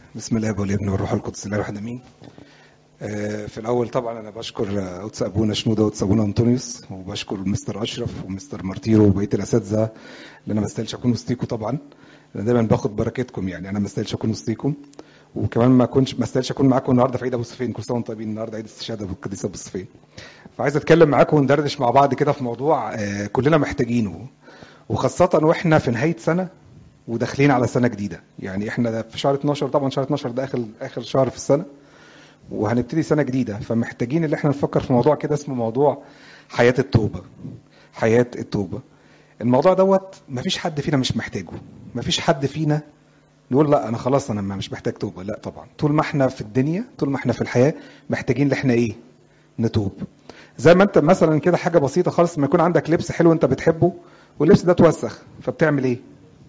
بسم الله والابن والروح القدس الله الواحد امين آه، في الاول طبعا انا بشكر آه، قدس ابونا شنوده وقدس ابونا انطونيوس وبشكر مستر اشرف ومستر مارتيرو وبقيه الاساتذه اللي انا ما استاهلش اكون وسطيكم طبعا انا دايما باخد بركتكم يعني انا ما استاهلش اكون وسطيكم وكمان ما كنتش ما استاهلش اكون معاكم النهارده في عيد ابو سفين كل سنه وانتم طيبين النهارده عيد استشهاد ابو القديس ابو سفين فعايز اتكلم معاكم وندردش مع بعض كده في موضوع آه، كلنا محتاجينه وخاصه واحنا في نهايه سنه وداخلين على سنه جديده يعني احنا في شهر 12 طبعا شهر 12 ده اخر اخر شهر في السنه وهنبتدي سنه جديده فمحتاجين ان احنا نفكر في موضوع كده اسمه موضوع حياه التوبه حياه التوبه الموضوع دوت مفيش حد فينا مش محتاجه مفيش حد فينا نقول لا انا خلاص انا ما- مش محتاج توبه لا طبعا طول ما احنا في الدنيا طول ما احنا في الحياه محتاجين ان احنا ايه نتوب زي ما انت مثلا كده حاجه بسيطه خالص لما يكون عندك لبس حلو انت بتحبه واللبس ده اتوسخ فبتعمل ايه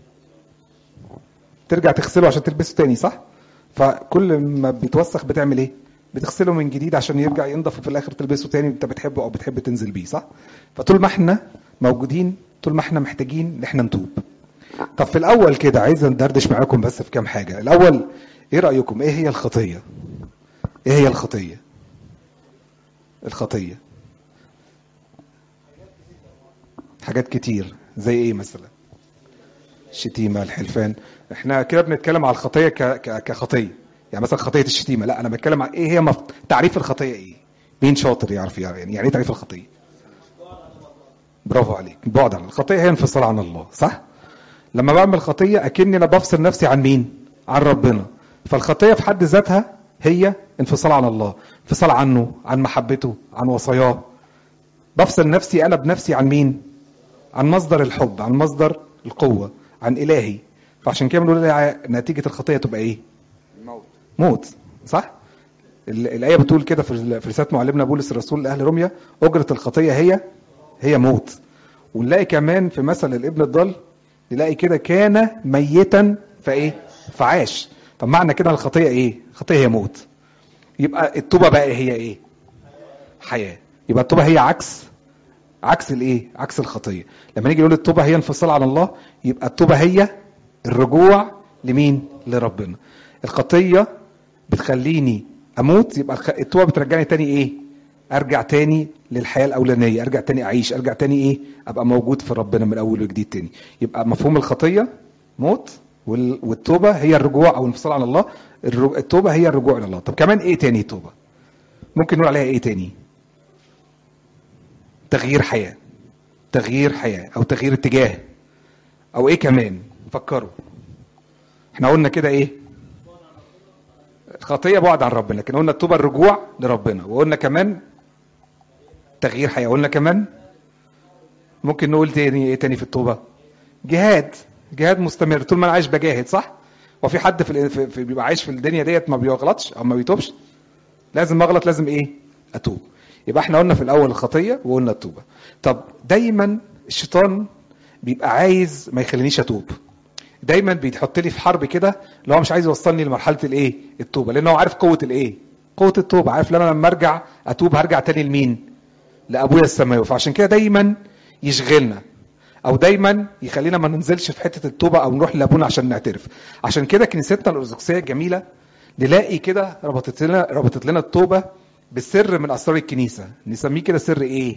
ترجع تغسله عشان تلبسه تاني صح فكل ما بيتوسخ بتعمل ايه بتغسله من جديد عشان يرجع ينضف وفي الاخر تلبسه تاني انت بتحبه او بتحب تنزل بيه صح فطول ما احنا موجودين طول ما احنا محتاجين ان احنا نتوب طب في الاول كده عايز ندردش معاكم بس في كام حاجه الاول ايه رايكم ايه هي الخطيه ايه هي الخطيه الخطيه حاجات كتير زي ايه مثلا الشتيمه الحلفان احنا كده بنتكلم على الخطيه ك... ك... كخطيه يعني مثلا خطيه الشتيمه لا انا بتكلم عن ايه هي مف... تعريف الخطيه ايه مين شاطر يعرف يعني يعني ايه تعريف الخطيه برافو عليك بعد عن الخطيه هي انفصال عن الله صح لما بعمل خطيه اكني انا بفصل نفسي عن مين عن ربنا فالخطيه في حد ذاتها هي انفصال عن الله انفصال عنه عن محبته عن وصاياه بفصل نفسي انا بنفسي عن مين عن مصدر الحب عن مصدر القوه عن الهي فعشان كده بنقول إيه نتيجه الخطيه تبقى ايه الموت موت صح ال- الايه بتقول كده في ال- في رساله معلمنا بولس الرسول لاهل روميا اجره الخطيه هي هي موت ونلاقي كمان في مثل الابن الضال نلاقي كده كان ميتا فايه فعاش طب معنى كده الخطيه ايه الخطيه هي موت يبقى التوبه بقى هي ايه حياه يبقى التوبه هي عكس عكس الايه عكس الخطيه لما نيجي نقول التوبه هي انفصال عن الله يبقى التوبه هي الرجوع لمين لربنا الخطيه بتخليني اموت يبقى الخ- التوبه بترجعني تاني ايه ارجع تاني للحياه الاولانيه ارجع تاني اعيش ارجع تاني ايه ابقى موجود في ربنا من اول وجديد تاني يبقى مفهوم الخطيه موت وال- والتوبه هي الرجوع او الانفصال عن الله الر- التوبه هي الرجوع الى الله طب كمان ايه تاني توبه ممكن نقول عليها ايه تاني تغيير حياه تغيير حياه او تغيير اتجاه او ايه كمان فكروا احنا قلنا كده ايه الخطيه بعد عن ربنا لكن قلنا التوبه الرجوع لربنا وقلنا كمان تغيير حياه قلنا كمان ممكن نقول تاني ايه تاني في التوبه جهاد جهاد مستمر طول ما انا عايش بجاهد صح وفي حد في, ال- في, في بيبقى عايش في الدنيا ديت ما بيغلطش او ما بيتوبش لازم اغلط لازم ايه اتوب يبقى احنا قلنا في الاول الخطيه وقلنا التوبه طب دايما الشيطان بيبقى عايز ما يخلينيش اتوب دايما بيحط لي في حرب كده اللي هو مش عايز يوصلني لمرحله الايه التوبه لان هو عارف قوه الايه قوه التوبه عارف ان انا لما ارجع اتوب هرجع تاني لمين لابويا السماوي فعشان كده دايما يشغلنا او دايما يخلينا ما ننزلش في حته التوبه او نروح لابونا عشان نعترف عشان كده كنيستنا الارثوذكسيه الجميله نلاقي كده ربطت لنا ربطت لنا التوبه بالسر من اسرار الكنيسه نسميه كده سر ايه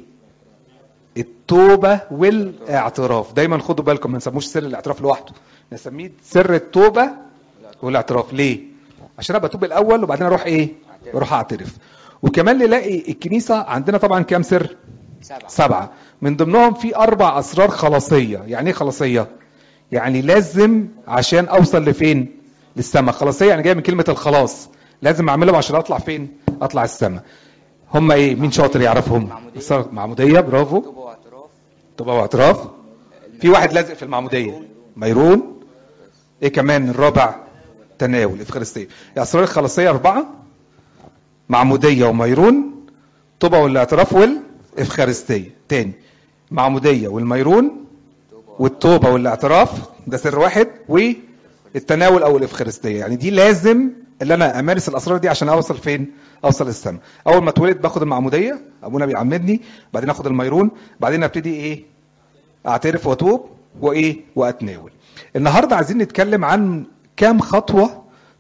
التوبه والاعتراف دايما خدوا بالكم ما نسموش سر الاعتراف لوحده نسميه سر التوبه والاعتراف ليه عشان انا بتوب الاول وبعدين اروح ايه اروح اعترف وكمان نلاقي الكنيسه عندنا طبعا كام سر سبعة سبعة من ضمنهم في أربع أسرار خلاصية يعني إيه خلاصية؟ يعني لازم عشان أوصل لفين؟ للسماء خلاصية يعني جاية من كلمة الخلاص لازم أعملهم عشان أطلع فين؟ أطلع السماء هم إيه؟ مين شاطر يعرفهم؟ معمودية. أسرار معمودية برافو توبة واعتراف توبة واعتراف في واحد لازق في المعمودية ميرون إيه كمان الرابع؟ تناول إفخارستية الأسرار الخلاصية أربعة معمودية وميرون توبة والاعتراف والإفخارستية تاني معمودية والميرون والتوبة والاعتراف ده سر واحد والتناول أو الإفخارستية يعني دي لازم اللي أنا أمارس الأسرار دي عشان أوصل فين؟ أوصل السماء أول ما اتولد باخد المعمودية أبونا بيعمدني بعدين آخد الميرون بعدين أبتدي إيه؟ أعترف وأتوب وإيه؟ وأتناول النهاردة عايزين نتكلم عن كام خطوة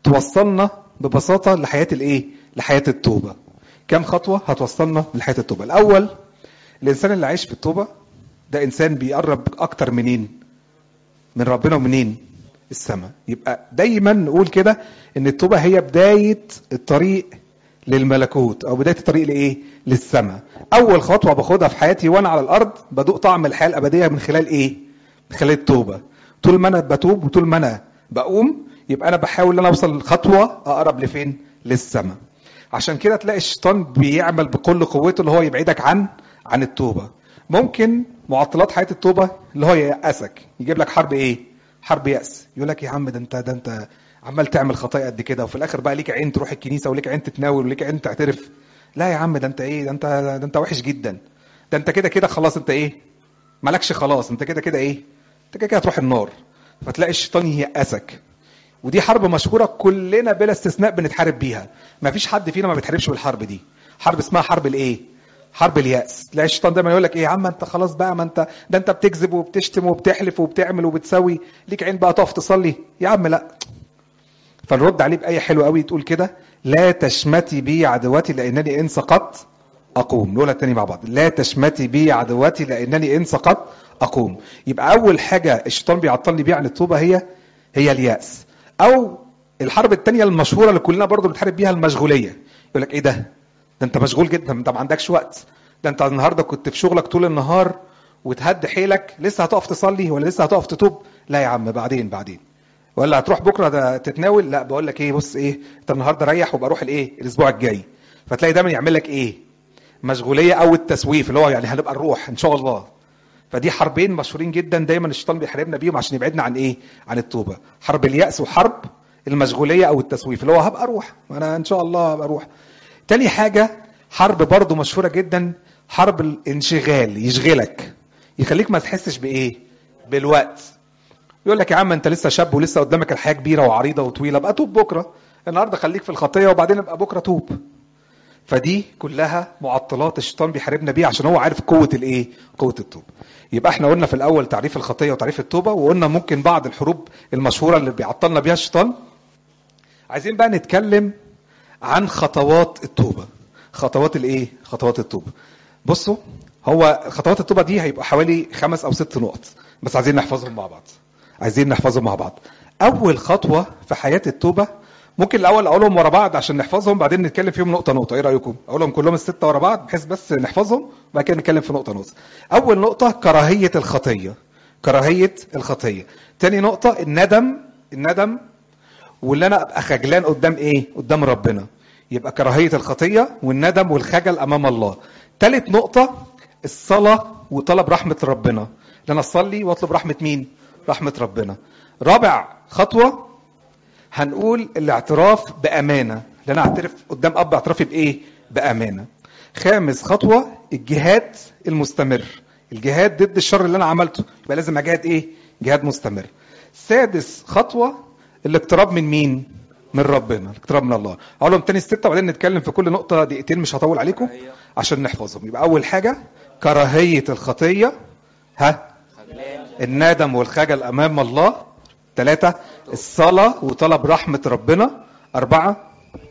توصلنا ببساطه لحياه الايه لحياه التوبه كم خطوه هتوصلنا لحياه التوبه الاول الانسان اللي عايش في التوبه ده انسان بيقرب اكتر منين من ربنا ومنين السماء يبقى دايما نقول كده ان التوبه هي بدايه الطريق للملكوت او بدايه الطريق لايه للسماء اول خطوه باخدها في حياتي وانا على الارض بدوق طعم الحياه الابديه من خلال ايه من خلال التوبه طول ما انا بتوب وطول ما انا بقوم يبقى انا بحاول ان انا اوصل خطوه اقرب لفين للسماء عشان كده تلاقي الشيطان بيعمل بكل قوته اللي هو يبعدك عن عن التوبه ممكن معطلات حياه التوبه اللي هو ييأسك يجيب لك حرب ايه حرب يأس يقول لك يا عم ده انت ده انت عمال تعمل خطايا قد كده وفي الاخر بقى ليك عين تروح الكنيسه وليك عين تتناول وليك عين تعترف لا يا عم ده انت ايه ده انت ده انت وحش جدا ده انت كده كده خلاص انت ايه مالكش خلاص انت كده كده ايه انت كده كده هتروح النار فتلاقي الشيطان ييأسك ودي حرب مشهوره كلنا بلا استثناء بنتحارب بيها ما فيش حد فينا ما بيتحاربش بالحرب دي حرب اسمها حرب الايه حرب اليأس تلاقي الشيطان دايما يقول لك ايه يا عم انت خلاص بقى ما انت ده انت بتكذب وبتشتم وبتحلف وبتعمل وبتسوي ليك عين بقى تقف تصلي يا عم لا فنرد عليه بآية حلوة قوي تقول كده لا تشمتي بي عدوتي لأنني إن سقطت أقوم نقولها تاني مع بعض لا تشمتي بي عدوتي لأنني إن سقطت أقوم يبقى أول حاجة الشيطان بيعطلني بيها عن التوبة هي هي اليأس أو الحرب التانية المشهورة اللي كلنا برضو بنحارب بيها المشغولية يقول لك إيه ده ده أنت مشغول جدا أنت ما عندكش وقت ده أنت النهاردة كنت في شغلك طول النهار وتهد حيلك لسه هتقف تصلي ولا لسه هتقف تتوب لا يا عم بعدين بعدين ولا هتروح بكره ده تتناول لا بقول لك ايه بص ايه انت النهارده ريح وبقى روح الايه الاسبوع الجاي فتلاقي دايما يعمل لك ايه مشغوليه او التسويف اللي هو يعني هنبقى نروح ان شاء الله فدي حربين مشهورين جدا دايما الشيطان بيحاربنا بيهم عشان يبعدنا عن ايه عن التوبه حرب اليأس وحرب المشغوليه او التسويف اللي هو هبقى اروح انا ان شاء الله هبقى اروح تاني حاجه حرب برضو مشهوره جدا حرب الانشغال يشغلك يخليك ما تحسش بايه بالوقت يقول لك يا عم انت لسه شاب ولسه قدامك الحياه كبيره وعريضه وطويله بقى توب بكره النهارده خليك في الخطيه وبعدين ابقى بكره توب فدي كلها معطلات الشيطان بيحاربنا بيها عشان هو عارف قوه الايه قوه التوب يبقى احنا قلنا في الاول تعريف الخطيه وتعريف التوبه وقلنا ممكن بعض الحروب المشهوره اللي بيعطلنا بيها الشيطان عايزين بقى نتكلم عن خطوات التوبه خطوات الايه خطوات التوبه بصوا هو خطوات التوبه دي هيبقى حوالي خمس او ست نقط بس عايزين نحفظهم مع بعض عايزين نحفظهم مع بعض اول خطوه في حياه التوبه ممكن الاول اقولهم ورا بعض عشان نحفظهم بعدين نتكلم فيهم نقطه نقطه ايه رايكم اقولهم كلهم السته ورا بعض بحيث بس نحفظهم وبعد كده نتكلم في نقطه نقطه اول نقطه كراهيه الخطيه كراهيه الخطيه تاني نقطه الندم الندم واللي انا ابقى خجلان قدام ايه قدام ربنا يبقى كراهيه الخطيه والندم والخجل امام الله تالت نقطه الصلاه وطلب رحمه ربنا ان انا اصلي واطلب رحمه مين رحمه ربنا رابع خطوه هنقول الاعتراف بامانه ان انا اعترف قدام اب اعترافي بايه بامانه خامس خطوه الجهاد المستمر الجهاد ضد الشر اللي انا عملته يبقى لازم اجاهد ايه جهاد مستمر سادس خطوه الاقتراب من مين من ربنا الاقتراب من الله اقولهم تاني الستة وبعدين نتكلم في كل نقطة دقيقتين مش هطول عليكم عشان نحفظهم يبقى أول حاجة كراهية الخطية ها الندم والخجل أمام الله ثلاثة الصلاة وطلب رحمة ربنا أربعة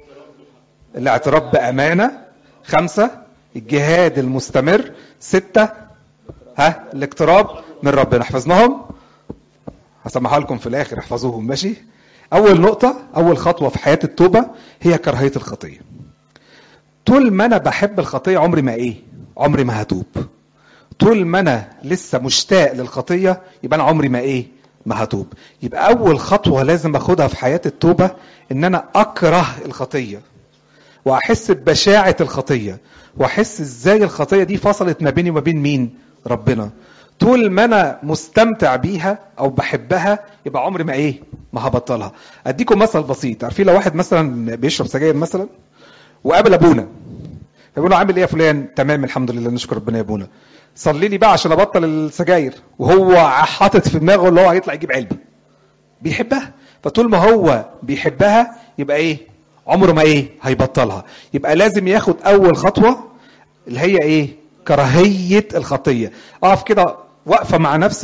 الاعتراف بأمانة خمسة الجهاد المستمر ستة ها الاقتراب من ربنا حفظناهم هسمعها لكم في الآخر احفظوهم ماشي أول نقطة أول خطوة في حياة التوبة هي كراهية الخطية طول ما أنا بحب الخطية عمري ما إيه عمري ما هتوب طول ما أنا لسه مشتاق للخطية يبقى أنا عمري ما إيه ما هتوب يبقى أول خطوة لازم أخدها في حياة التوبة إن أنا أكره الخطية وأحس ببشاعة الخطية وأحس إزاي الخطية دي فصلت ما بيني وما بين مين ربنا طول ما انا مستمتع بيها او بحبها يبقى عمري ما ايه ما هبطلها اديكم مثل بسيط عارفين لو واحد مثلا بيشرب سجاير مثلا وقابل ابونا فبيقول له عامل ايه يا فلان تمام الحمد لله نشكر ربنا يا ابونا صلي لي بقى عشان ابطل السجاير وهو حاطط في دماغه اللي هو هيطلع يجيب علبه بيحبها فطول ما هو بيحبها يبقى ايه عمره ما ايه هيبطلها يبقى لازم ياخد اول خطوه اللي هي ايه كراهيه الخطيه اقف كده واقفه مع نفسي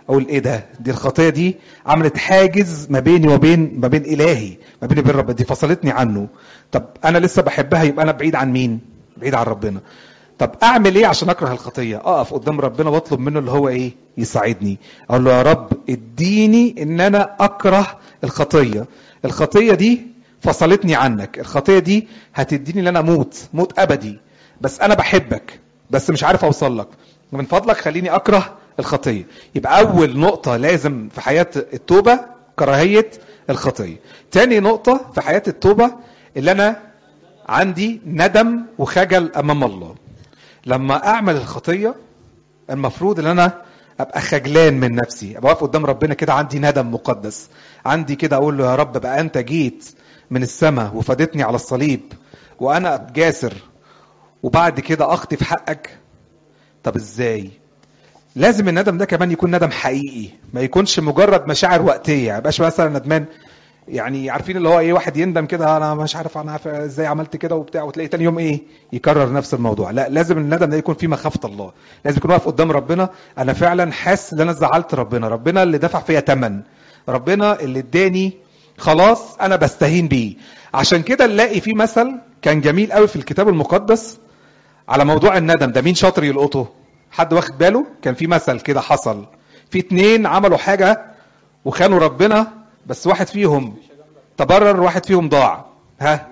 اقول ايه ده دي الخطيه دي عملت حاجز ما بيني وبين ما بين الهي ما بيني وبين ربنا دي فصلتني عنه طب انا لسه بحبها يبقى انا بعيد عن مين بعيد عن ربنا طب اعمل ايه عشان اكره الخطيه اقف قدام ربنا واطلب منه اللي هو ايه يساعدني اقول له يا رب اديني ان انا اكره الخطيه الخطيه دي فصلتني عنك الخطيه دي هتديني ان انا اموت موت ابدي بس انا بحبك بس مش عارف اوصل لك من فضلك خليني اكره الخطيه يبقى اول نقطه لازم في حياه التوبه كراهيه الخطيه تاني نقطه في حياه التوبه اللي انا عندي ندم وخجل امام الله لما اعمل الخطيه المفروض ان انا ابقى خجلان من نفسي ابقى واقف قدام ربنا كده عندي ندم مقدس عندي كده اقول له يا رب بقى انت جيت من السماء وفادتني على الصليب وانا جاسر وبعد كده اخطي في حقك طب ازاي لازم الندم ده كمان يكون ندم حقيقي ما يكونش مجرد مشاعر وقتيه ما يبقاش مثلا ندمان يعني عارفين اللي هو ايه واحد يندم كده انا مش عارف انا عارف ازاي عملت كده وبتاع وتلاقي تاني يوم ايه يكرر نفس الموضوع لا لازم الندم ده يكون فيه مخافه الله لازم يكون واقف قدام ربنا انا فعلا حاسس ان انا زعلت ربنا ربنا اللي دفع فيا ثمن ربنا اللي اداني خلاص انا بستهين بيه عشان كده نلاقي في مثل كان جميل قوي في الكتاب المقدس على موضوع الندم ده مين شاطر يلقطه حد واخد باله كان في مثل كده حصل في اتنين عملوا حاجة وخانوا ربنا بس واحد فيهم تبرر واحد فيهم ضاع ها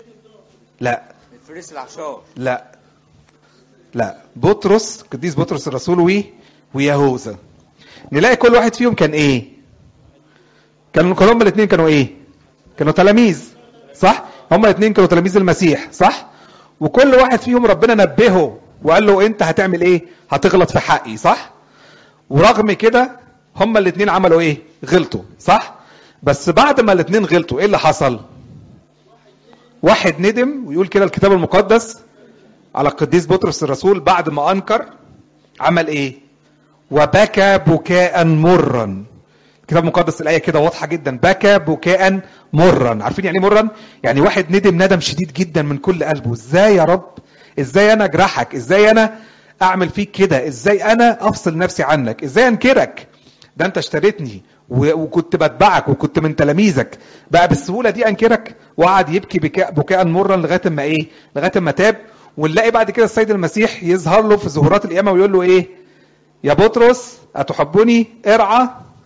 لا الفريس العشار لا لا بطرس قديس بطرس الرسول و ويهوذا نلاقي كل واحد فيهم كان ايه كانوا كانوا هما الاثنين كانوا ايه كانوا تلاميذ صح هما الاثنين كانوا تلاميذ المسيح صح وكل واحد فيهم ربنا نبهه وقال له انت هتعمل ايه هتغلط في حقي صح ورغم كده هما الاثنين عملوا ايه غلطوا صح بس بعد ما الاثنين غلطوا ايه اللي حصل واحد ندم ويقول كده الكتاب المقدس على القديس بطرس الرسول بعد ما انكر عمل ايه وبكى بكاء مرا الكتاب المقدس الايه كده واضحه جدا بكى بكاء مرا عارفين يعني ايه مرا يعني واحد ندم ندم شديد جدا من كل قلبه ازاي يا رب ازاي انا اجرحك ازاي انا اعمل فيك كده ازاي انا افصل نفسي عنك ازاي انكرك ده انت اشتريتني و- وكنت بتبعك وكنت من تلاميذك بقى بالسهوله دي انكرك وقعد يبكي بكاء بكاء مرا لغايه ما ايه لغايه ما تاب ونلاقي بعد كده السيد المسيح يظهر له في ظهورات القيامه ويقول له ايه يا بطرس اتحبني ارعى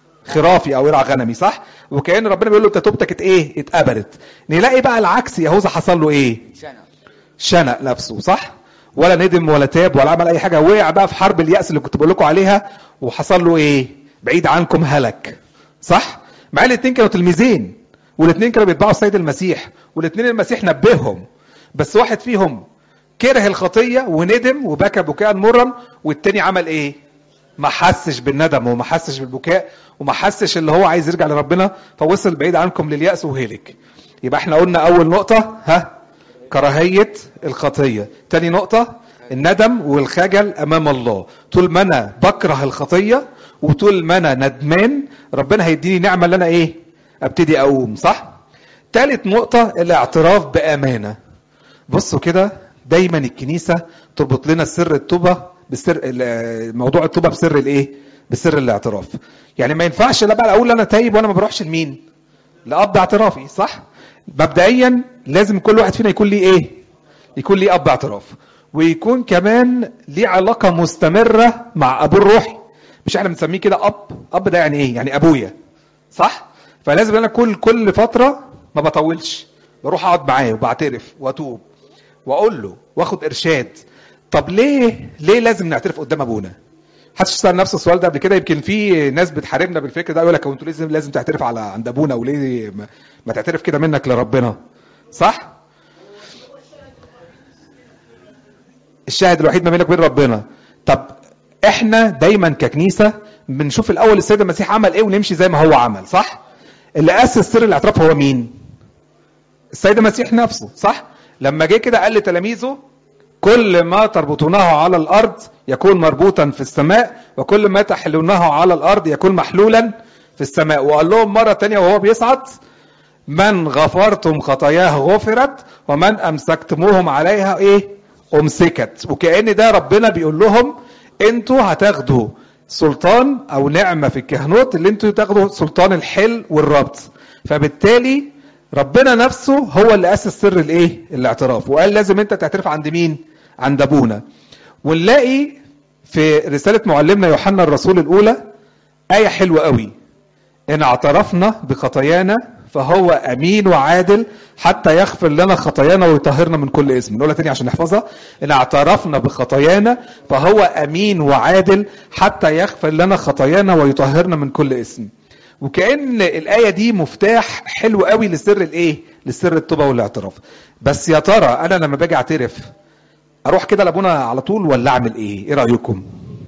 خرافي او ارعى غنمي صح وكان ربنا بيقول له انت توبتك ات ايه اتقبلت نلاقي بقى العكس يهوذا حصل له ايه شنب شنق نفسه صح ولا ندم ولا تاب ولا عمل اي حاجه وقع بقى في حرب الياس اللي كنت بقول لكم عليها وحصل له ايه بعيد عنكم هلك صح مع الاثنين كانوا تلميذين والاثنين كانوا بيتبعوا السيد المسيح والاثنين المسيح نبههم بس واحد فيهم كره الخطيه وندم وبكى بكاء مرا والتاني عمل ايه ما حسش بالندم وما حسش بالبكاء وما حسش اللي هو عايز يرجع لربنا فوصل بعيد عنكم لليأس وهلك يبقى احنا قلنا اول نقطة ها كراهية الخطية تاني نقطة الندم والخجل امام الله طول ما انا بكره الخطية وطول ما انا ندمان ربنا هيديني نعمة اللي انا ايه ابتدي اقوم صح تالت نقطة الاعتراف بامانة بصوا كده دايما الكنيسة تربط لنا سر التوبة بسر ال- موضوع التوبة بسر الايه بسر الاعتراف يعني ما ينفعش لا بقى اقول انا تايب وانا ما بروحش لمين لاب اعترافي صح مبدئيا لازم كل واحد فينا يكون ليه ايه يكون ليه اب اعتراف ويكون كمان ليه علاقه مستمره مع ابوه الروحي مش احنا بنسميه كده اب اب ده يعني ايه يعني ابويا صح فلازم انا كل كل فتره ما بطولش بروح اقعد معاه وبعترف واتوب واقول له واخد ارشاد طب ليه ليه لازم نعترف قدام ابونا محدش سال نفسه السؤال ده قبل كده يمكن في ناس بتحاربنا بالفكر ده يقول لك هو انتوا لازم لازم تعترف على عند ابونا وليه ما, ما تعترف كده منك لربنا صح الشاهد الوحيد ما بينك وبين ربنا طب احنا دايما ككنيسه بنشوف الاول السيد المسيح عمل ايه ونمشي زي ما هو عمل صح اللي اسس سر الاعتراف هو مين السيد المسيح نفسه صح لما جه كده قال لتلاميذه كل ما تربطونه على الارض يكون مربوطا في السماء وكل ما تحلونه على الارض يكون محلولا في السماء وقال لهم مره تانية وهو بيصعد من غفرتم خطاياه غفرت ومن امسكتموهم عليها ايه امسكت وكأن ده ربنا بيقول لهم انتوا هتاخدوا سلطان او نعمه في الكهنوت اللي انتوا تاخدوا سلطان الحل والربط فبالتالي ربنا نفسه هو اللي اسس سر الايه الاعتراف وقال لازم انت تعترف عند مين عند ابونا ونلاقي في رساله معلمنا يوحنا الرسول الاولى ايه حلوه قوي ان اعترفنا بخطايانا فهو امين وعادل حتى يغفر لنا خطايانا ويطهرنا من كل اسم نقولها تاني عشان نحفظها ان اعترفنا بخطايانا فهو امين وعادل حتى يغفر لنا خطايانا ويطهرنا من كل اسم وكأن الآية دي مفتاح حلو قوي لسر الايه لسر التوبة والاعتراف بس يا ترى انا لما باجي اعترف اروح كده لابونا على طول ولا اعمل ايه ايه رأيكم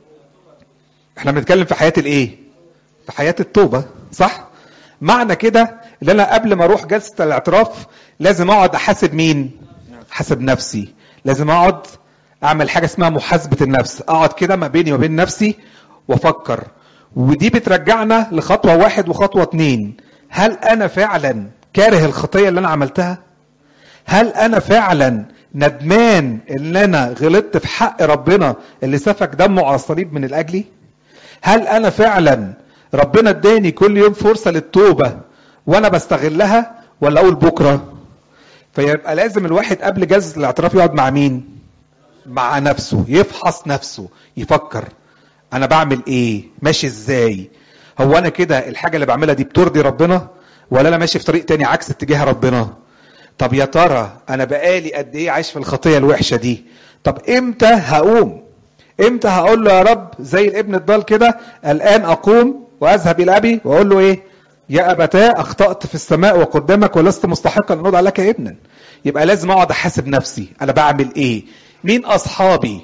احنا بنتكلم في حياة الايه في حياة التوبة صح معنى كده ان انا قبل ما اروح جلسة الاعتراف لازم اقعد احاسب مين احاسب نفسي لازم اقعد اعمل حاجة اسمها محاسبة النفس اقعد كده ما بيني وبين نفسي وافكر ودي بترجعنا لخطوة واحد وخطوة اتنين هل انا فعلا كاره الخطية اللي انا عملتها هل انا فعلا ندمان ان انا غلطت في حق ربنا اللي سفك دمه على الصليب من الاجلي هل انا فعلا ربنا اداني كل يوم فرصة للتوبة وانا بستغلها ولا اقول بكرة فيبقى لازم الواحد قبل جلسة الاعتراف يقعد مع مين مع نفسه يفحص نفسه يفكر انا بعمل ايه ماشي ازاي هو انا كده الحاجة اللي بعملها دي بترضي ربنا ولا انا ماشي في طريق تاني عكس اتجاه ربنا طب يا ترى انا بقالي قد ايه عايش في الخطية الوحشة دي طب امتى هقوم امتى هقول له يا رب زي الابن الضال كده الان اقوم واذهب الى ابي واقول له ايه يا ابتاه اخطات في السماء وقدامك ولست مستحقا ان اضع لك ابنا يبقى لازم اقعد احاسب نفسي انا بعمل ايه مين اصحابي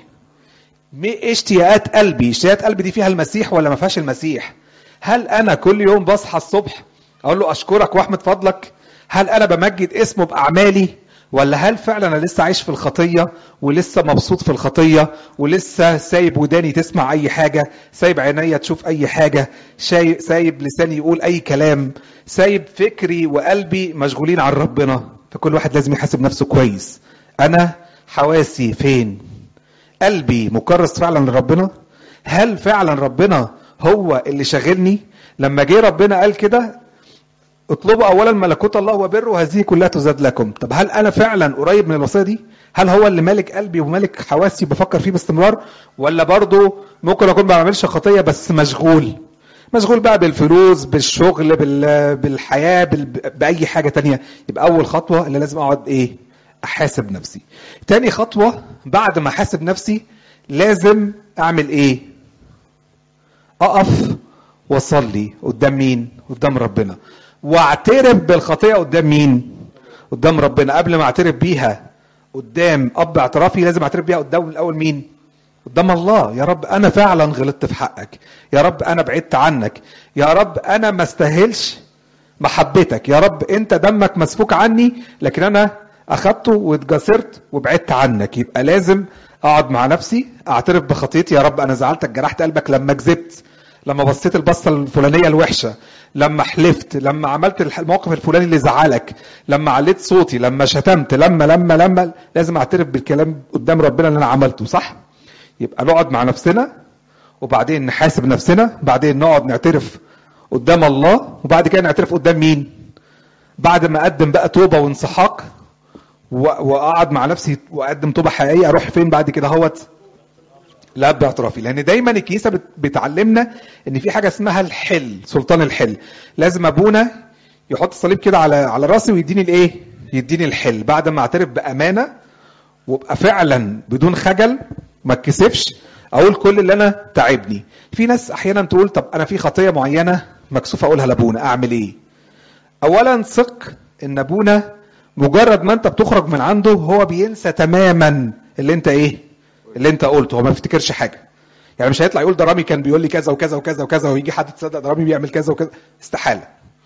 ايه اشتياقات قلبي اشتياقات قلبي دي فيها المسيح ولا ما فيهاش المسيح هل انا كل يوم بصحى الصبح اقول له اشكرك واحمد فضلك هل انا بمجد اسمه باعمالي ولا هل فعلا انا لسه عايش في الخطيه ولسه مبسوط في الخطيه ولسه سايب وداني تسمع اي حاجه سايب عينيا تشوف اي حاجه شاي- سايب لساني يقول اي كلام سايب فكري وقلبي مشغولين عن ربنا فكل واحد لازم يحاسب نفسه كويس انا حواسي فين قلبي مكرس فعلا لربنا هل فعلا ربنا هو اللي شاغلني لما جه ربنا قال كده اطلبوا اولا ملكوت الله وبره وهذه كلها تزاد لكم طب هل انا فعلا قريب من الوصيه دي هل هو اللي مالك قلبي ومالك حواسي بفكر فيه باستمرار ولا برضه ممكن اكون ما بعملش خطيه بس مشغول مشغول بقى بالفلوس بالشغل بال... بالحياه بال... باي حاجه تانية يبقى اول خطوه اللي لازم اقعد ايه احاسب نفسي تاني خطوه بعد ما احاسب نفسي لازم اعمل ايه اقف واصلي قدام مين قدام ربنا واعترف بالخطيئه قدام مين قدام ربنا قبل ما اعترف بيها قدام اب اعترافي لازم اعترف بيها قدام الاول مين قدام الله يا رب انا فعلا غلطت في حقك يا رب انا بعدت عنك يا رب انا ما استاهلش محبتك يا رب انت دمك مسفوك عني لكن انا اخدته واتجسرت وبعدت عنك يبقى لازم اقعد مع نفسي اعترف بخطيتي يا رب انا زعلتك جرحت قلبك لما كذبت لما بصيت البصه الفلانيه الوحشه لما حلفت لما عملت الح- الموقف الفلاني اللي زعلك لما عليت صوتي لما شتمت لما لما لما لازم اعترف بالكلام قدام ربنا اللي انا عملته صح يبقى نقعد مع نفسنا وبعدين نحاسب نفسنا بعدين نقعد نعترف قدام الله وبعد كده نعترف قدام مين بعد ما اقدم بقى توبه وانسحاق و- واقعد مع نفسي واقدم توبه حقيقيه اروح فين بعد كده هوت لا باعترافي لان دايما الكنيسه بت- بتعلمنا ان في حاجه اسمها الحل سلطان الحل لازم ابونا يحط الصليب كده على على راسي ويديني الايه يديني الحل بعد ما اعترف بامانه وابقى فعلا بدون خجل ما اتكسفش اقول كل اللي انا تعبني في ناس احيانا تقول طب انا في خطيه معينه مكسوف اقولها لابونا اعمل ايه اولا ثق ان ابونا مجرد ما انت بتخرج من عنده هو بينسى تماما اللي انت ايه اللي انت قلته هو ما بيفتكرش حاجه يعني مش هيطلع يقول ده رامي كان بيقول لي كذا وكذا وكذا وكذا ويجي حد تصدق ده رامي بيعمل كذا وكذا استحاله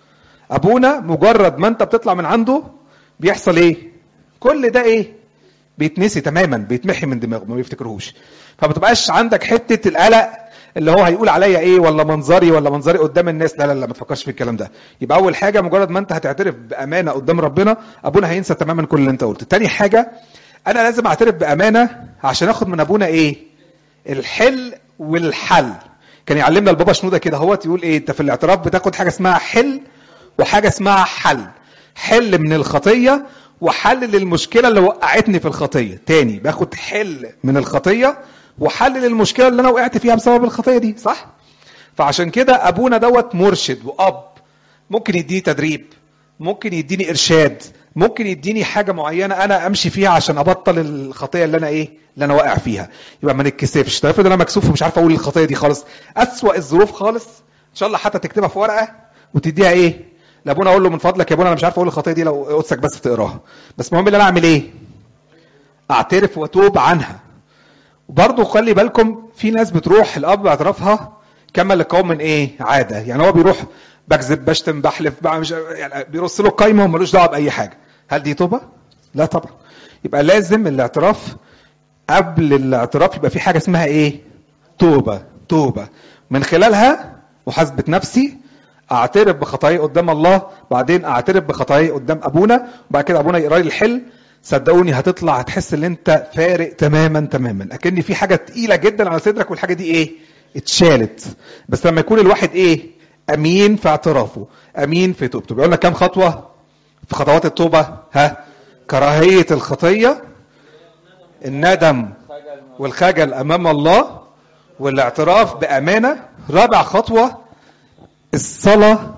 ابونا مجرد ما انت بتطلع من عنده بيحصل ايه كل ده ايه بيتنسي تماما بيتمحي من دماغه ما بيفتكرهوش فما تبقاش عندك حته القلق اللي هو هيقول عليا ايه ولا منظري ولا منظري قدام الناس لا لا لا ما تفكرش في الكلام ده يبقى اول حاجه مجرد ما انت هتعترف بامانه قدام ربنا ابونا هينسى تماما كل اللي انت قلته تاني حاجه انا لازم اعترف بامانه عشان اخد من ابونا ايه الحل والحل كان يعلمنا البابا شنوده كده هو يقول ايه انت في الاعتراف بتاخد حاجه اسمها حل وحاجه اسمها حل حل من الخطيه وحل للمشكله اللي وقعتني في الخطيه تاني باخد حل من الخطيه وحل للمشكله اللي انا وقعت فيها بسبب الخطيه دي صح فعشان كده ابونا دوت مرشد واب ممكن يديني تدريب ممكن يديني ارشاد ممكن يديني حاجه معينه انا امشي فيها عشان ابطل الخطيه اللي انا ايه اللي انا واقع فيها يبقى ما نتكسفش طيب افرض انا مكسوف ومش عارف اقول الخطيه دي خالص اسوا الظروف خالص ان شاء الله حتى تكتبها في ورقه وتديها ايه لابونا اقول له من فضلك يا ابونا انا مش عارف اقول الخطيه دي لو قدسك بس تقراها بس المهم ان انا اعمل ايه اعترف واتوب عنها وبرضه خلي بالكم في ناس بتروح الاب باعترافها كمل القوم من ايه عاده يعني هو بيروح بكذب بشتم بحلف بقى مش يعني بيرص له قايمه وملوش دعوه باي حاجه هل دي توبه لا طبعا يبقى لازم الاعتراف قبل الاعتراف يبقى في حاجه اسمها ايه توبه توبه من خلالها محاسبه نفسي اعترف بخطاياي قدام الله بعدين اعترف بخطاياي قدام ابونا وبعد كده ابونا يقرا لي الحل صدقوني هتطلع هتحس ان انت فارق تماما تماما اكن في حاجه تقيله جدا على صدرك والحاجه دي ايه اتشالت بس لما يكون الواحد ايه امين في اعترافه امين في توبته بيقول لك كام خطوه في خطوات التوبه ها كراهيه الخطيه الندم والخجل امام الله والاعتراف بامانه رابع خطوه الصلاه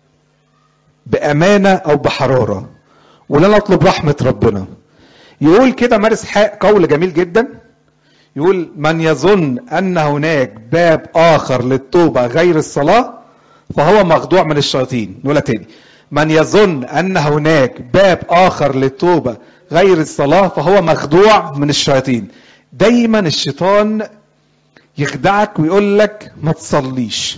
بامانه او بحراره ولا نطلب رحمه ربنا يقول كده مارس حق قول جميل جدا يقول من يظن ان هناك باب اخر للتوبه غير الصلاه فهو مخدوع من الشياطين نقولها تاني من يظن ان هناك باب اخر للتوبه غير الصلاه فهو مخدوع من الشياطين دايما الشيطان يخدعك ويقول لك ما تصليش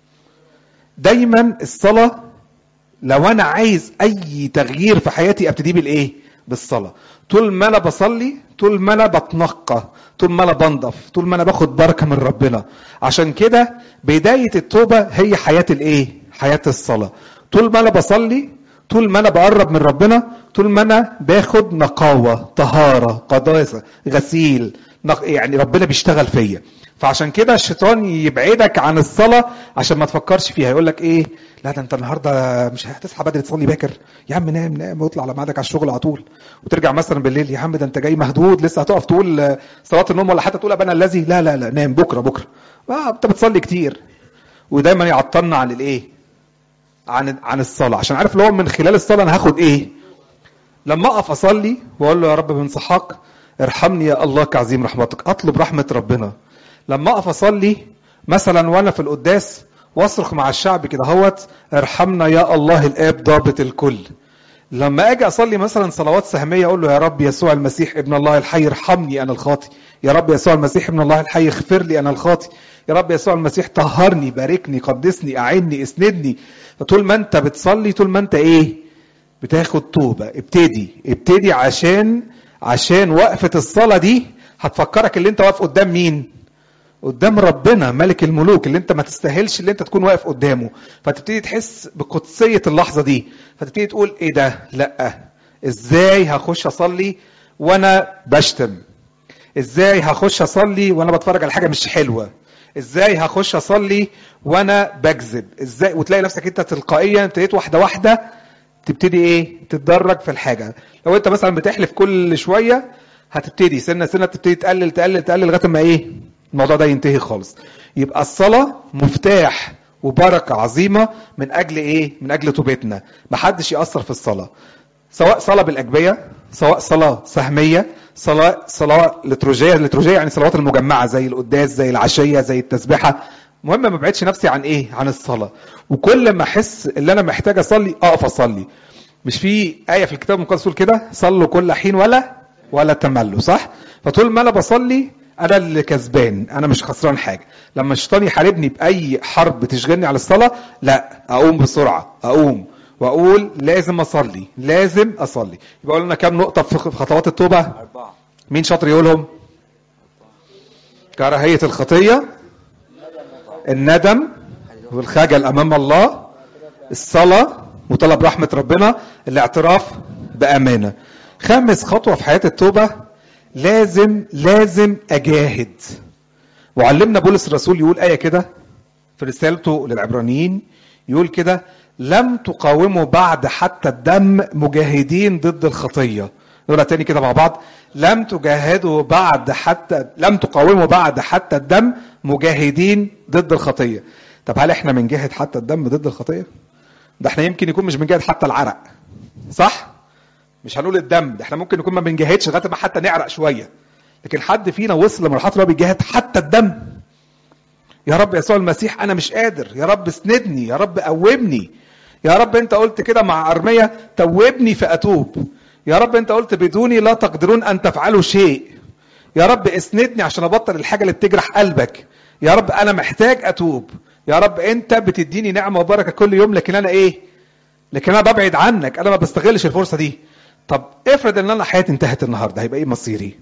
دايما الصلاه لو انا عايز اي تغيير في حياتي ابتدي بالايه بالصلاه طول ما انا بصلي طول ما انا بتنقى طول ما انا بنضف طول ما انا باخد بركه من ربنا عشان كده بدايه التوبه هي حياه الايه حياه الصلاه طول ما انا بصلي طول ما انا بقرب من ربنا طول ما انا باخد نقاوه طهاره قداسه غسيل يعني ربنا بيشتغل فيا فعشان كده الشيطان يبعدك عن الصلاه عشان ما تفكرش فيها يقول لك ايه لا ده انت النهارده مش هتصحى بدري تصلي باكر يا عم نام نام واطلع على ميعادك على الشغل على طول وترجع مثلا بالليل يا عم ده انت جاي مهدود لسه هتقف تقول صلاه النوم ولا حتى تقول ابانا الذي لا لا لا نام بكره بكره آه انت بتصلي كتير ودايما يعطلنا عن الايه عن عن الصلاه عشان عارف اللي هو من خلال الصلاه انا هاخد ايه لما اقف اصلي واقول له يا رب من صحاك ارحمني يا الله كعظيم رحمتك اطلب رحمه ربنا لما اقف اصلي مثلا وانا في القداس واصرخ مع الشعب كده هوت ارحمنا يا الله الاب ضابط الكل لما اجي اصلي مثلا صلوات سهميه اقول له يا رب يسوع المسيح ابن الله الحي ارحمني انا الخاطي يا رب يسوع المسيح ابن الله الحي اغفر لي انا الخاطي يا رب يسوع المسيح طهرني باركني قدسني اعني اسندني فطول ما انت بتصلي طول ما انت ايه بتاخد توبه ابتدي ابتدي عشان عشان وقفه الصلاه دي هتفكرك اللي انت واقف قدام مين قدام ربنا ملك الملوك اللي انت ما تستاهلش اللي انت تكون واقف قدامه فتبتدي تحس بقدسيه اللحظه دي فتبتدي تقول ايه ده لا ازاي هخش اصلي وانا بشتم ازاي هخش اصلي وانا بتفرج على حاجه مش حلوه ازاي هخش اصلي وانا بكذب ازاي وتلاقي نفسك انت تلقائيا ابتديت واحده واحده تبتدي ايه تتدرج في الحاجه لو انت مثلا بتحلف كل شويه هتبتدي سنه سنه تبتدي تقلل تقلل تقلل لغايه ما ايه الموضوع ده ينتهي خالص يبقى الصلاه مفتاح وبركه عظيمه من اجل ايه من اجل توبتنا محدش ياثر في الصلاه سواء صلاه بالاجبيه سواء صلاه سهميه صلاه صلاه لتروجيه لتروجيه يعني الصلوات المجمعه زي القداس زي العشيه زي التسبيحه المهم ما ابعدش نفسي عن ايه عن الصلاه وكل ما احس ان انا محتاج اصلي اقف اصلي مش في ايه في الكتاب المقدس تقول كده صلوا كل حين ولا ولا تملوا صح فطول ما انا بصلي انا اللي كسبان انا مش خسران حاجه لما الشيطان يحاربني باي حرب تشغلني على الصلاه لا اقوم بسرعه اقوم واقول لازم اصلي لازم اصلي يبقى لنا كام نقطه في خطوات التوبه أربعة مين شاطر يقولهم كراهيه الخطيه الندم والخجل امام الله الصلاه وطلب رحمه ربنا الاعتراف بامانه خامس خطوه في حياه التوبه لازم لازم اجاهد وعلمنا بولس الرسول يقول ايه كده في رسالته للعبرانيين يقول كده لم تقاوموا بعد حتى الدم مجاهدين ضد الخطية نقولها تاني كده مع بعض لم تجاهدوا بعد حتى لم تقاوموا بعد حتى الدم مجاهدين ضد الخطية طب هل احنا بنجاهد حتى الدم ضد الخطية ده احنا يمكن يكون مش بنجاهد حتى العرق صح مش هنقول الدم ده احنا ممكن نكون ما بنجاهدش لغايه ما حتى نعرق شويه لكن حد فينا وصل لمرحله اللي هو بيجاهد حتى الدم يا رب يسوع المسيح انا مش قادر يا رب اسندني يا رب قومني يا رب انت قلت كده مع ارميا توبني فاتوب يا رب انت قلت بدوني لا تقدرون ان تفعلوا شيء يا رب اسندني عشان ابطل الحاجه اللي بتجرح قلبك يا رب انا محتاج اتوب يا رب انت بتديني نعمه وبركه كل يوم لكن انا ايه لكن انا ببعد عنك انا ما بستغلش الفرصه دي طب افرض ان انا حياتي انتهت النهارده هيبقى ايه مصيري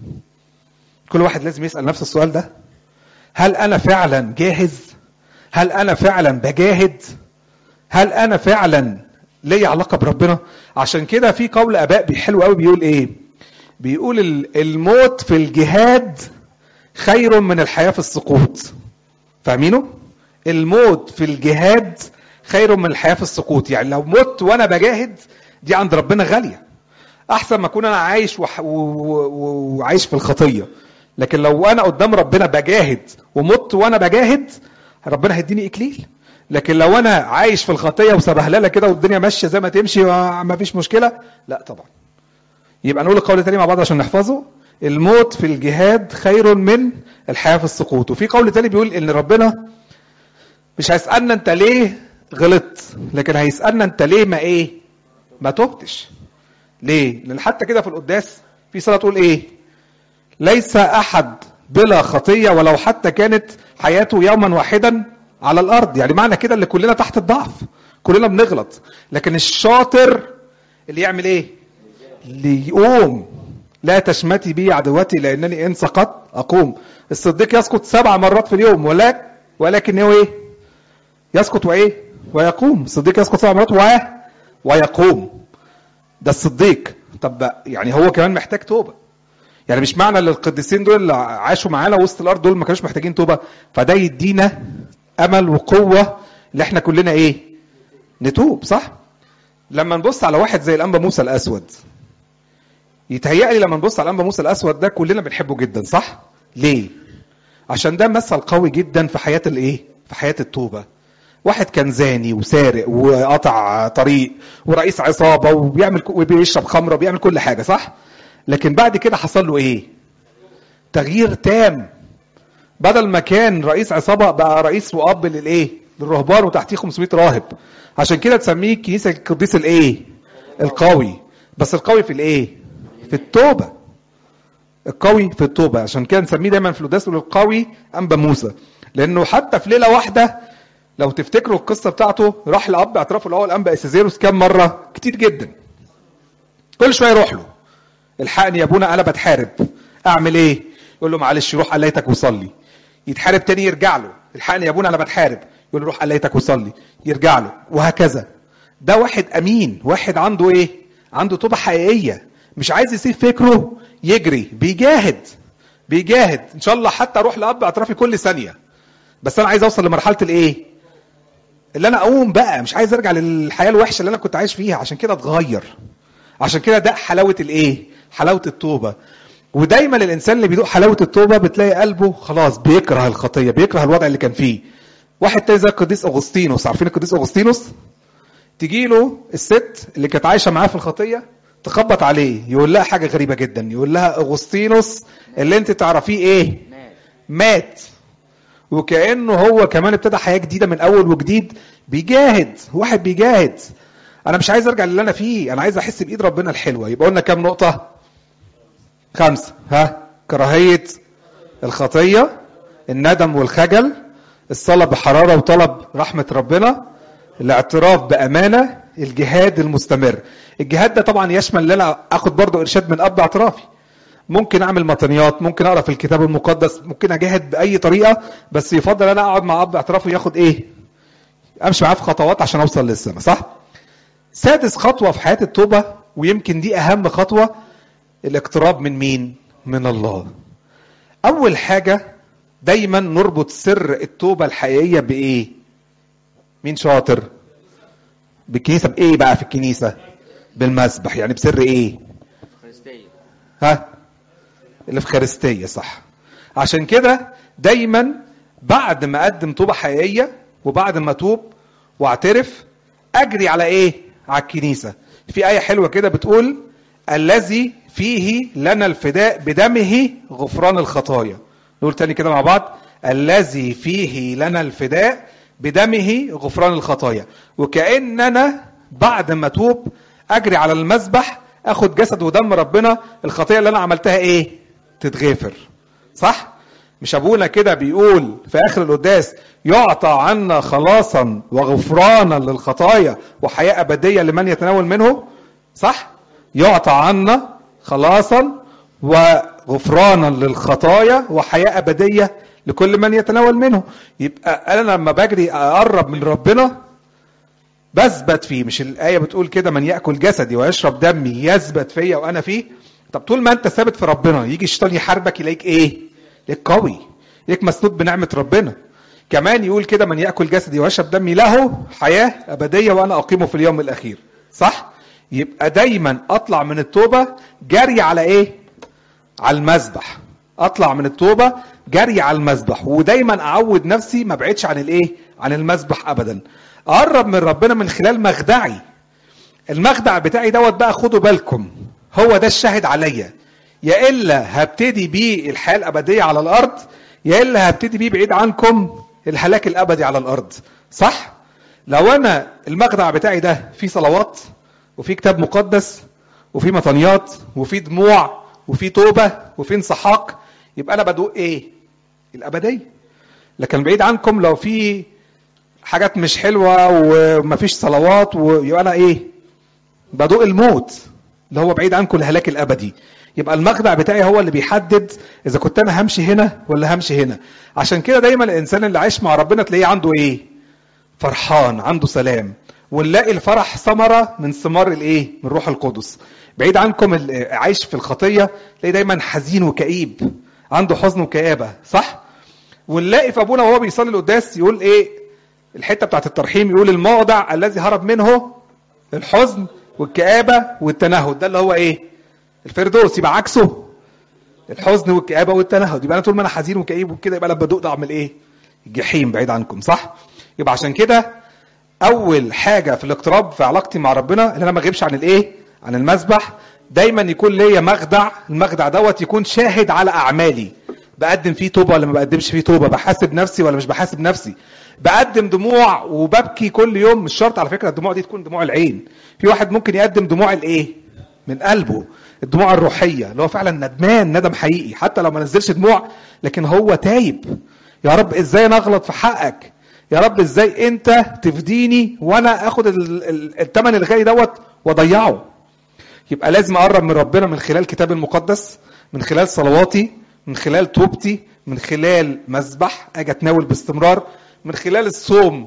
كل واحد لازم يسال نفسه السؤال ده هل انا فعلا جاهز هل انا فعلا بجاهد هل انا فعلا ليا علاقه بربنا عشان كده في قول اباء بيحلو قوي بيقول ايه بيقول الموت في الجهاد خير من الحياه في السقوط فاهمينه الموت في الجهاد خير من الحياه في السقوط يعني لو مت وانا بجاهد دي عند ربنا غاليه احسن ما اكون انا عايش وح... و... و... وعايش في الخطيه لكن لو انا قدام ربنا بجاهد ومت وانا بجاهد ربنا هيديني اكليل لكن لو انا عايش في الخطيه وسبهلله كده والدنيا ماشيه زي ما تمشي وما فيش مشكله لا طبعا يبقى نقول القول تاني مع بعض عشان نحفظه الموت في الجهاد خير من الحياه في السقوط وفي قول تاني بيقول ان ربنا مش هيسالنا انت ليه غلطت لكن هيسالنا انت ليه ما ايه ما تبتش ليه لان حتى كده في القداس في صلاه تقول ايه ليس احد بلا خطيه ولو حتى كانت حياته يوما واحدا على الارض يعني معنى كده اللي كلنا تحت الضعف كلنا بنغلط لكن الشاطر اللي يعمل ايه اللي يقوم لا تشمتي بي عدوتي لانني ان سقطت اقوم الصديق يسقط سبع مرات في اليوم ولكن ولكن هو ايه يسقط وايه ويقوم الصديق يسقط سبع مرات و ويقوم ده الصديق طب يعني هو كمان محتاج توبه يعني مش معنى ان القديسين دول اللي عاشوا معانا وسط الارض دول ما كانوش محتاجين توبه فده يدينا امل وقوه اللي احنا كلنا ايه نتوب صح لما نبص على واحد زي الانبا موسى الاسود يتهيألي لما نبص على الانبا موسى الاسود ده كلنا بنحبه جدا صح ليه عشان ده مثل قوي جدا في حياه الايه في حياه التوبه واحد كان زاني وسارق وقطع طريق ورئيس عصابه وبيعمل وبيشرب خمره وبيعمل كل حاجه صح لكن بعد كده حصل له ايه تغيير تام بدل ما كان رئيس عصابه بقى رئيس واب للايه للرهبان وتحتيه 500 راهب عشان كده تسميه كنيسه القديس الايه القوي بس القوي في الايه في التوبه القوي في التوبه عشان كده نسميه دايما في القداس القوي انبا موسى لانه حتى في ليله واحده لو تفتكروا القصه بتاعته راح لاب اعترافه الاول انبا اسيزيروس كام مره كتير جدا كل شويه يروح له الحقني يا ابونا انا بتحارب اعمل ايه يقول له معلش روح قليتك وصلي يتحارب تاني يرجع له الحقني يا ابونا انا بتحارب يقول له روح قليتك وصلي يرجع له وهكذا ده واحد امين واحد عنده ايه عنده توبه حقيقيه مش عايز يسيب فكره يجري بيجاهد بيجاهد ان شاء الله حتى اروح لاب اعترافي كل ثانيه بس انا عايز اوصل لمرحله الايه اللي انا اقوم بقى مش عايز ارجع للحياه الوحشه اللي انا كنت عايش فيها عشان كده اتغير عشان كده ده حلاوه الايه حلاوه التوبه ودايما الانسان اللي بيدوق حلاوه التوبه بتلاقي قلبه خلاص بيكره الخطيه بيكره الوضع اللي كان فيه واحد تاني زي القديس اغسطينوس عارفين القديس اغسطينوس تجي له الست اللي كانت عايشه معاه في الخطيه تخبط عليه يقول لها حاجه غريبه جدا يقول لها اغسطينوس اللي انت تعرفيه ايه مات وكانه هو كمان ابتدى حياه جديده من اول وجديد بيجاهد واحد بيجاهد انا مش عايز ارجع للي انا فيه انا عايز احس بايد ربنا الحلوه يبقى قلنا كام نقطه خمسه ها كراهيه الخطيه الندم والخجل الصلاه بحراره وطلب رحمه ربنا الاعتراف بامانه الجهاد المستمر الجهاد ده طبعا يشمل ان انا اخد برضه ارشاد من اب اعترافي ممكن اعمل مطنيات ممكن اقرا في الكتاب المقدس ممكن اجاهد باي طريقه بس يفضل انا اقعد مع اب اعترافي ياخد ايه امشي معاه في خطوات عشان اوصل للسما صح سادس خطوه في حياه التوبه ويمكن دي اهم خطوه الاقتراب من مين من الله اول حاجه دايما نربط سر التوبه الحقيقيه بايه مين شاطر بالكنيسه بايه بقى في الكنيسه بالمسبح يعني بسر ايه ها الافخارستيه صح عشان كده دايما بعد ما اقدم توبه حقيقيه وبعد ما اتوب واعترف اجري على ايه على الكنيسه في ايه حلوه كده بتقول الذي فيه لنا الفداء بدمه غفران الخطايا نقول تاني كده مع بعض الذي فيه لنا الفداء بدمه غفران الخطايا وكاننا بعد ما اتوب اجري على المذبح اخد جسد ودم ربنا الخطيه اللي انا عملتها ايه تتغفر صح مش ابونا كده بيقول في اخر القداس يعطى عنا خلاصا وغفرانا للخطايا وحياه ابديه لمن يتناول منه صح يعطى عنا خلاصا وغفرانا للخطايا وحياه ابديه لكل من يتناول منه يبقى انا لما بجري اقرب من ربنا بثبت فيه مش الايه بتقول كده من ياكل جسدي ويشرب دمي يثبت فيا وانا فيه طب طول ما انت ثابت في ربنا يجي الشيطان يحاربك يلاقيك ايه يلاقيك قوي يلاقيك مسنود بنعمه ربنا كمان يقول كده من ياكل جسدي ويشرب دمي له حياه ابديه وانا اقيمه في اليوم الاخير صح يبقى دايما اطلع من التوبه جري على ايه على المذبح اطلع من التوبه جري على المذبح ودايما اعود نفسي ما ابعدش عن الايه عن المذبح ابدا اقرب من ربنا من خلال مخدعي المخدع بتاعي دوت بقى خدوا بالكم هو ده الشاهد عليا يا الا هبتدي بيه الحياه الابديه على الارض يا الا هبتدي بيه بعيد عنكم الهلاك الابدي على الارض صح لو انا المخدع بتاعي ده فيه صلوات وفيه كتاب مقدس وفيه مطنيات وفيه دموع وفيه توبه وفيه انسحاق يبقى انا بدوق ايه الابديه لكن بعيد عنكم لو في حاجات مش حلوه ومفيش صلوات ويبقى انا ايه بدوق الموت اللي هو بعيد عنكم الهلاك الابدي يبقى المخدع بتاعي هو اللي بيحدد اذا كنت انا همشي هنا ولا همشي هنا عشان كده دايما الانسان اللي عايش مع ربنا تلاقيه عنده ايه فرحان عنده سلام ونلاقي الفرح ثمره من ثمار الايه من روح القدس بعيد عنكم اللي عايش في الخطيه تلاقيه دايما حزين وكئيب عنده حزن وكآبه صح ونلاقي في ابونا وهو بيصلي القداس يقول ايه الحته بتاعت الترحيم يقول الموضع الذي هرب منه الحزن والكآبة والتنهد ده اللي هو ايه الفردوس يبقى عكسه الحزن والكآبة والتنهد يبقى انا طول ما انا حزين وكئيب وكده يبقى انا بدوق اعمل ايه الجحيم بعيد عنكم صح يبقى عشان كده اول حاجة في الاقتراب في علاقتي مع ربنا ان انا ما اغيبش عن الايه عن المسبح دايما يكون ليا مخدع المخدع دوت يكون شاهد على اعمالي بقدم فيه توبه ولا ما بقدمش فيه توبه بحاسب نفسي ولا مش بحاسب نفسي بقدم دموع وببكي كل يوم مش شرط على فكره الدموع دي تكون دموع العين في واحد ممكن يقدم دموع الايه من قلبه الدموع الروحيه اللي هو فعلا ندمان ندم حقيقي حتى لو ما نزلش دموع لكن هو تايب يا رب ازاي انا اغلط في حقك يا رب ازاي انت تفديني وانا اخد الثمن الغالي دوت واضيعه يبقى لازم اقرب من ربنا من خلال الكتاب المقدس من خلال صلواتي من خلال توبتي من خلال مذبح اجي اتناول باستمرار من خلال الصوم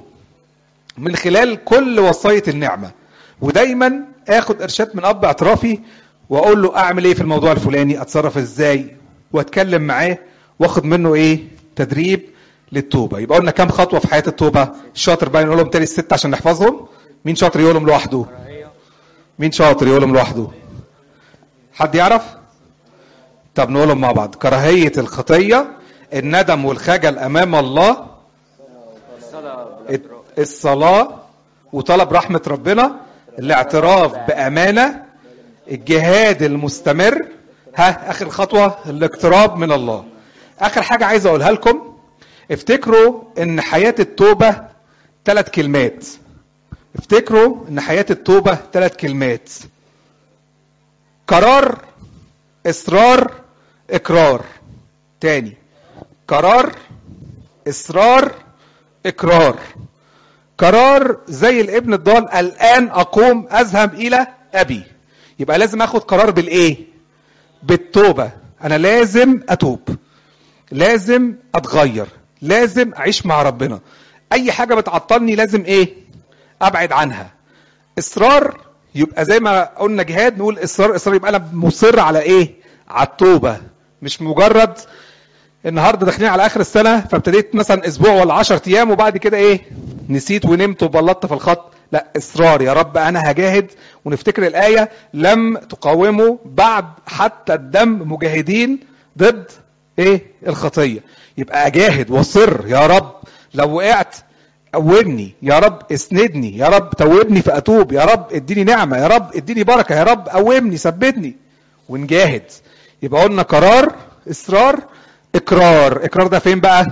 من خلال كل وصاية النعمة ودايما اخد ارشاد من اب اعترافي واقول له اعمل ايه في الموضوع الفلاني اتصرف ازاي واتكلم معاه واخد منه ايه تدريب للتوبة يبقى قلنا كام خطوة في حياة التوبة الشاطر بقى نقولهم تاني الست عشان نحفظهم مين شاطر يقولهم لوحده مين شاطر يقولهم لوحده حد يعرف طب نقولهم مع بعض كراهية الخطية الندم والخجل امام الله الصلاة وطلب رحمة ربنا الاعتراف بأمانة الجهاد المستمر ها آخر خطوة الاقتراب من الله آخر حاجة عايز أقولها لكم افتكروا إن حياة التوبة ثلاث كلمات افتكروا إن حياة التوبة ثلاث كلمات قرار إصرار إقرار تاني قرار إصرار إقرار قرار زي الابن الضال الآن أقوم أذهب إلى أبي يبقى لازم أخد قرار بالإيه بالتوبة أنا لازم أتوب لازم أتغير لازم أعيش مع ربنا أي حاجة بتعطلني لازم إيه أبعد عنها إصرار يبقى زي ما قلنا جهاد نقول إصرار إصرار يبقى أنا مصر على إيه على التوبة مش مجرد النهارده داخلين على اخر السنه فابتديت مثلا اسبوع ولا 10 ايام وبعد كده ايه نسيت ونمت وبلطت في الخط لا اصرار يا رب انا هجاهد ونفتكر الايه لم تقاوموا بعد حتى الدم مجاهدين ضد ايه الخطيه يبقى اجاهد واصر يا رب لو وقعت قومني يا رب اسندني يا رب توبني فاتوب يا رب اديني نعمه يا رب اديني بركه يا رب قومني ثبتني ونجاهد يبقى قلنا قرار اصرار اقرار اقرار ده فين بقى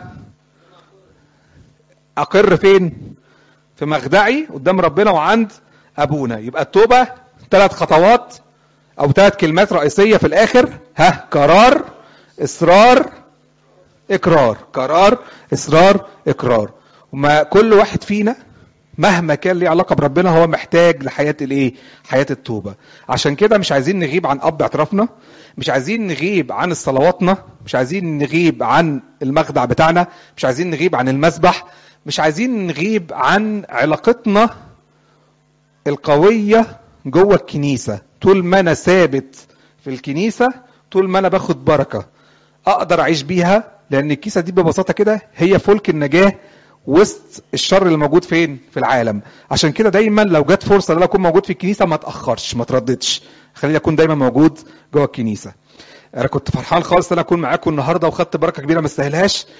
اقر فين في مخدعي قدام ربنا وعند ابونا يبقى التوبه ثلاث خطوات او ثلاث كلمات رئيسيه في الاخر ها قرار اصرار اقرار قرار اصرار اقرار وما كل واحد فينا مهما كان ليه علاقه بربنا هو محتاج لحياه الايه حياه التوبه عشان كده مش عايزين نغيب عن اب اعترافنا مش عايزين نغيب عن صلواتنا مش عايزين نغيب عن المخدع بتاعنا مش عايزين نغيب عن المسبح مش عايزين نغيب عن علاقتنا القويه جوه الكنيسه طول ما انا ثابت في الكنيسه طول ما انا باخد بركه اقدر اعيش بيها لان الكيسه دي ببساطه كده هي فلك النجاه وسط الشر اللي موجود فين في العالم عشان كده دايما لو جت فرصه ان انا اكون موجود في الكنيسه ما اتاخرش ما ترددش خليني اكون دايما موجود جوه الكنيسه انا كنت فرحان خالص ان انا اكون معاكم النهارده وخدت بركه كبيره ما استاهلهاش